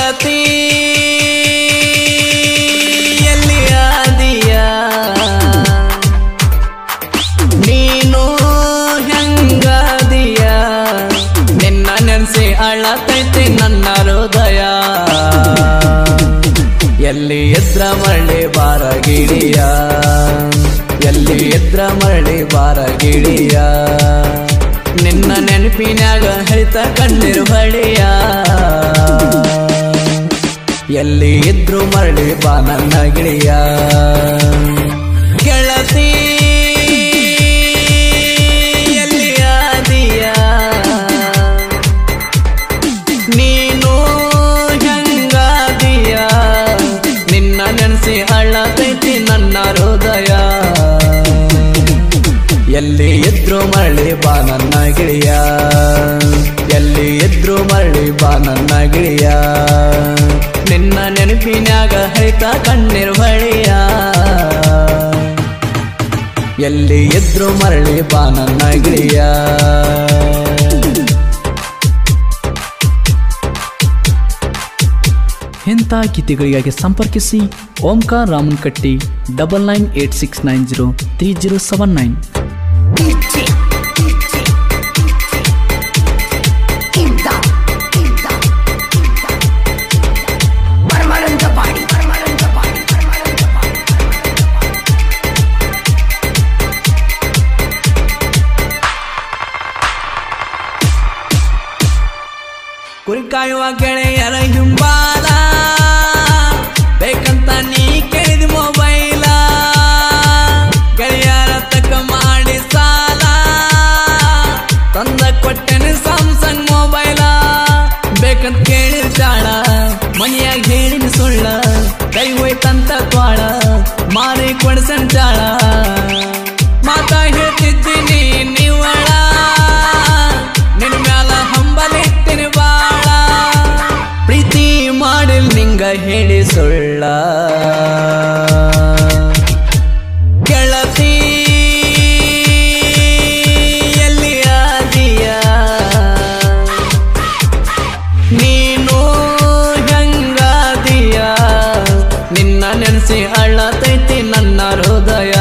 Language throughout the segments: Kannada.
ಗೆಳತಿ ಎಲ್ಲಿ ಆದಿಯ ನೀನು ಹೆಂಗಾದಿಯ ನಿನ್ನ ನೆನ್ಸಿ ಅಳತೈತಿ ನನ್ನ ಹೃದಯ ಎಲ್ಲಿ ಎದ್ರ ಮರಳಿ ಬಾರ ಗಿಳಿಯ ಎಲ್ಲಿ ಎದ್ರ ಮರಳಿ ಬಾರ ಗಿಳಿಯ ನಿನ್ನ ನೆನಪಿನ್ಯಾಗ ಹರಿತ ಕಣ್ಣೀರು ಬಳಿಯ ಎಲ್ಲಿ ಇದ್ರು ಮರಳಿ ಬಾ ನನ್ನ ಗಿಳಿಯ ಗೆಳತಿ ಎಲ್ಲಿ ಆದಿಯ ನೀನು ಹೆಂಗಾದಿಯ ನಿನ್ನ ನೆನೆಸಿ ಅಳ್ಳತೈತಿ ನನ್ನ ಹೃದಯ ಎಲ್ಲಿ ಇದ್ರು ಮರಳಿ ಬಾ ನನ್ನ ಗಿಳಿಯ ಎಲ್ಲಿ ಇದ್ರು ಮರಳಿ ಬಾ ನನ್ನ ಗಿಳಿಯ ನಿನ್ನ ನೆನಪಿನ್ಯಾಗ ಹರಿತ ಕಣ್ಣೀರು ಬಳಿಯ ಎಲ್ಲಿ ಇದ್ರು ಮರಳಿ ಬಾ ನನ್ನ ಗಿಳಿಯ ಇಂಥ ಗೀತೆಗಳಿಗಾಗಿ ಸಂಪರ್ಕಿಸಿ ಓಂಕಾರ್ ರಾಮನ್ ಕಟ್ಟಿ double nine eight six nine zero three zero seven nine DJ, DJ, Inda, Inda, Inda. Permanentapadi, Permanentapadi, Permanentapadi. ಕುರಿ ಕಾಯುವ ಗೆಳೆಯರ ಹಿಂಬಾಲ ಬೇಕಂತ ನೀ ಕೇಳಿದ ಮೊಬೈಲ ಗೆಳೆಯರ ತಕ್ಕ ಮಾಡಿ ಸಾಲ ತಂದ ಕೊಟ್ಟೆನೆ ಸ್ಯಾಮ್ಸಂಗ್ ಮೊಬೈಲ ಬೇಕಂತ ಕೇಳಿದ ಜಾಳ ಮನೆಯಾಗ ಹೇಳಿನ ಸುಳ್ಳ ಕೈ ಹೋಯ್ತಂತ ತ್ವಾಳ ಮಾರಿ ಕೊಡ್ಸನ್ ಜಾಳ ಮಾತ ಹೇಳ್ತಿದ್ದೀನಿ ನೀವಳ ನಿನ್ ಮ್ಯಾಲ ಹಂಬಲಿಟ್ಟಿನ ಬಾಳ ಪ್ರೀತಿ ಮಾಡಿಲ್ ನಿಂಗ ಹೇಳಿ ಸುಳ್ಳ ಗೆಳತಿ ಎಲ್ಲಿ ಆದಿಯ ನೀನು ಹೆಂಗಾದಿಯ ನಿನ್ನ ನೆನೆಸಿ ಅಳ್ಳತೈತಿ ನನ್ನ ಹೃದಯ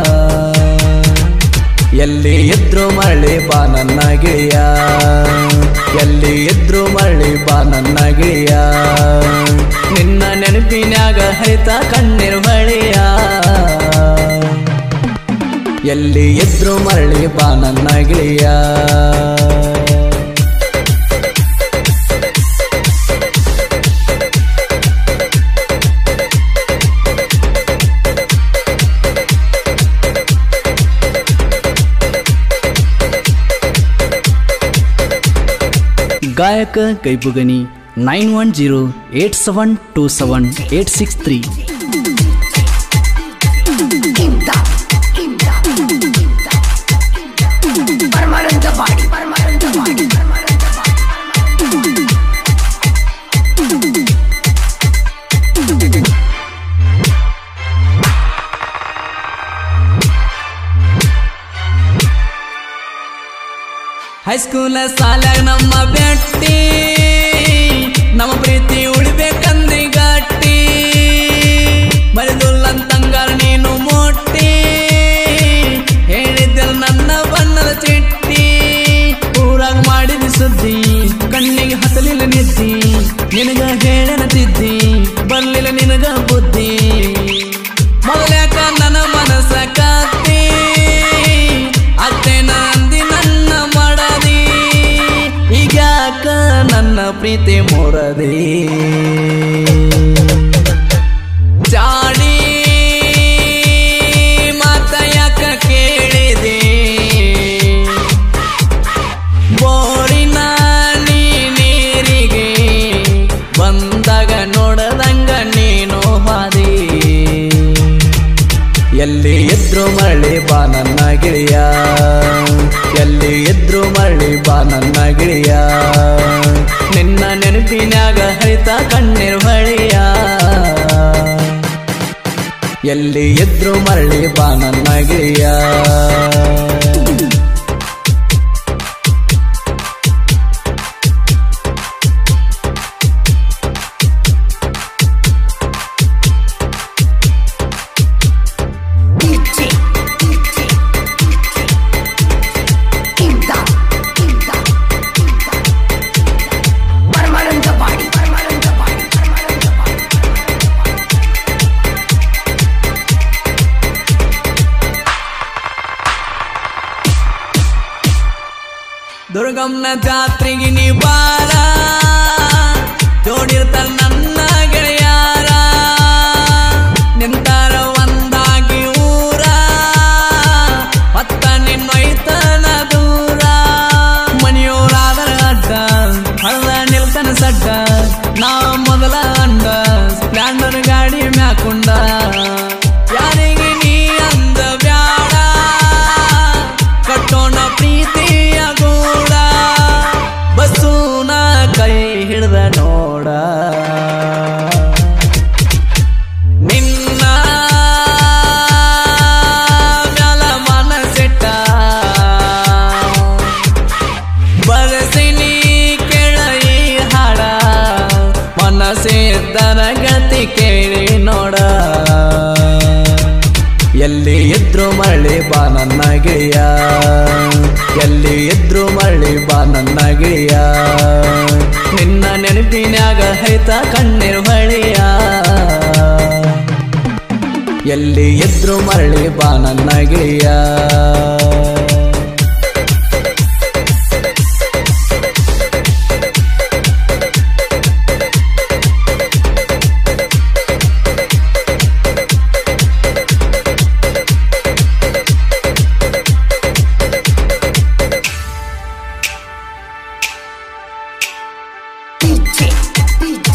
ಎಲ್ಲಿ ಇದ್ರು ಮರಳಿ ಬಾ ನನ್ನ ಗಿಳಿಯ ಎಲ್ಲಿ ಇದ್ರು ಮರಳಿ ಬಾ ನನ್ನ ಗಿಳಿಯ ನಿನ್ನ ನೆನಪಿನ್ಯಾಗ ಹರಿತ ಕಣ್ಣೀರು ಬಳಿಯ ಎಲ್ಲಿ ಇದ್ರು ಮರಳಿ ಬಾ ನನ್ನ ಗಿಳಿಯ ಗಾಯಕ ಕೈಬುಗನಿ nine one zero eight seven two seven eight six three Inda, Inda, Inda. Permanentapadi, Permanentapadi, Permanentapadi. ಹೈಸ್ಕೂಲ ಸಾಲಾಗ ನಮ್ಮ ಬೆಟ್ಟಿ ನಮ್ಮ ಪ್ರೀತಿ ಉಳಿಬೇಕಂದ್ರಿ ಗಟ್ಟಿ ಬರಿದುಲ್ಲಂತಂಗಾರ ನೀನು ಮೊಟ್ಟಿ ಹೇಳಿದ್ದೆಲ್ಲ ನನ್ನ ಬಣ್ಣದ ಚಿಟ್ಟಿ ಊರಾಗ ಮಾಡಿದ ಸುದ್ದಿ ಕಣ್ಣಿಗೆ ಹತ್ತಲಿಲ್ಲ ನಿದ್ದಿ ನಿನಗ ಹೇಳನ ತಿದ್ದಿ ಬರ್ಲಿಲ್ಲ ನಿನಗ ಬುದ್ಧಿ ಮೊದಲ್ಯಾಕ ನನ್ನ ಮನಸ್ಸ ಕತ್ತಿ ಅತ್ತೆ ನಂದಿ ನನ್ನ ಮಾಡದಿ ಈಗ್ಯಾಕ ನನ್ನ ಪ್ರೀತಿ ಮೊರದಿ ಜಾಡಿ ಮಾತ ಯಾಕ ಕೇಳಿದೆ ಬೋರಿನ ನೀ ನೀರಿಗೆ ಬಂದಾಗ ನೋಡದಂಗ ನೀನು ಹಾದಿ ಎಲ್ಲಿ ಇದ್ರು ಮರಳಿ ಬಾ ನನ್ನ ಗಿಳಿಯ ಎಲ್ಲಿ ಇದ್ರು ಮರಳಿ ಬಾ ನನ್ನ ಗಿಳಿಯ ನಿನ್ನ ನೆನಪಿನ್ಯಾಗ ಹರಿತ ಕಣ್ಣೀರು ಬಳಿಯ ಎಲ್ಲಿ ಇದ್ರು ಮರಳಿ ಬಾ ನನ್ನ ಗಿಳಿಯ ದುರ್ಗಮ್ನ ಜಾತ್ರೆಗೆ ನೀ ಬಾರ ಜೋಡಿರ್ತಾರ ನನ್ನ ಗೆಳೆಯಾರ ನಿಂತಾರ ಒಂದಾಗಿ ಊರ ಮತ್ತ ನಿನ್ನೊಯ್ತನ ದೂರ ಮನೆಯೋರಾದರ ಅಡ್ಡ ಹಳ್ಳ ನಿಲ್ತನ ಸಡ್ಡ ನಾ ಮೊದಲ ಅಂಡ ಸ್ಪ್ಲಾಂಡರ್ ಗಾಡಿ ಮ್ಯಾಕುಂಡ ಯಾರಿಗೆ ನೀ ಅಂದ ಬ್ಯಾಡ ಕಟ್ಟೋಣ ಪ್ರೀತಿಯ ಗೂಡ ಬಸ್ಸೂನ ಕೈ ಹಿಡ್ದ ನೋಡ ನಿನ್ನ ಮ್ಯಾಲ ಮನಸಿಟ್ಟ ಬರಸಿನಿ ಕೆಳಯಿ ಹಾಡ ಮನಸ್ಸಿದ್ದರ ಗತಿ ಕೇಳಿ ನೋಡ ಎಲ್ಲಿ ಇದ್ರು ಮರಳಿ ಬಾ ನನ್ನ ಗೆಳೆಯ ಎಲ್ಲಿ ಇದ್ರು ಮರಳಿ ಬಾ ನನ್ನ ಗೆಳೆಯ ನಿನ್ನ ನೆನಪಿನ್ಯಾಗ ಹೈತ ಕಣ್ಣೀರ್ ಹೊಳೆಯ ಎಲ್ಲಿ ಇದ್ರು ಮರಳಿ ಬಾ ನನ್ನ ಗೆಳೆಯ DJ, DJ,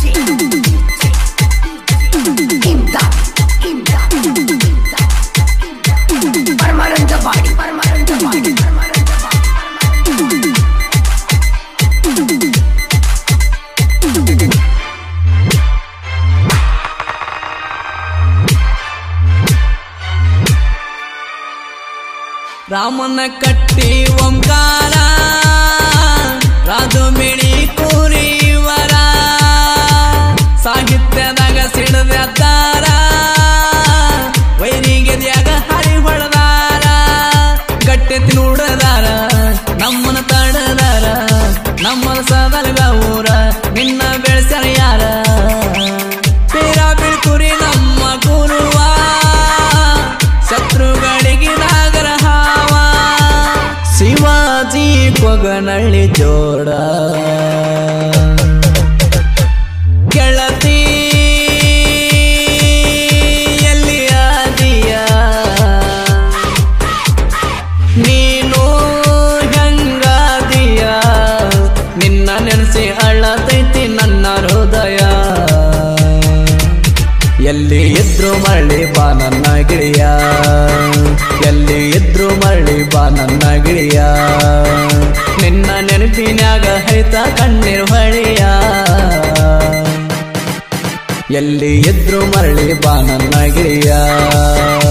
Kimda, Kimda, Kimda, Permanent body, permanent body, permanent body. ರಾಮನ ಕಟ್ಟಿ ಓಂಕಾರ ರಾಜು ಮಿಣಿ ಕೂರಿವರ ಸಾಹಿತ್ಯದಾಗ ಸಿಡದಾರ ವೈರಿಗೆದ್ಯಾಗ ಹರಿ ಹೊಡೆದಾರ ಗಟ್ಟೆತಿ ನೋಡದಾರ ನಮ್ಮನ ತಡದಾರ ನಮ್ಮ ಸದಲ್ಗ ಊರ ನಿನ್ನ ಬೆಳೆಸ್ಯಾರ ಯಾರ ಪೀರ ಬೀಳ್ಕುರಿ ನಮ್ಮ ಗುರುವ ಶತ್ರುಗಳಿಗೆ ನಾಗರ ಹಾವ ಶಿವಾಜಿ ಕೊಗನಳ್ಳಿ ಜೋಡ ಗೆಳತಿ ಎಲ್ಲಿ ಆದಿಯ ನೀನು ಹೆಂಗಾದಿಯ ನಿನ್ನ ನೆನೆಸಿ ಅಳ್ಳತೈತಿ ನನ್ನ ಹೃದಯ ಎಲ್ಲಿ ಇದ್ರು ಮರಳಿ ಬಾ ನನ್ನ ಗಿಳಿಯ ಎಲ್ಲಿ ಇದ್ರು ಮರಳಿ ಬಾ ನನ್ನ ಗಿಳಿಯ ನಿನ್ನ ನೆನಪಿನ್ಯಾಗ ಹೈತ ಕಣ್ಣೀರ್ ಹೊಳೆಯ ಎಲ್ಲಿ ಇದ್ರು ಮರಳಿ ಬಾ ನನ್ನ ಗಿಳಿಯ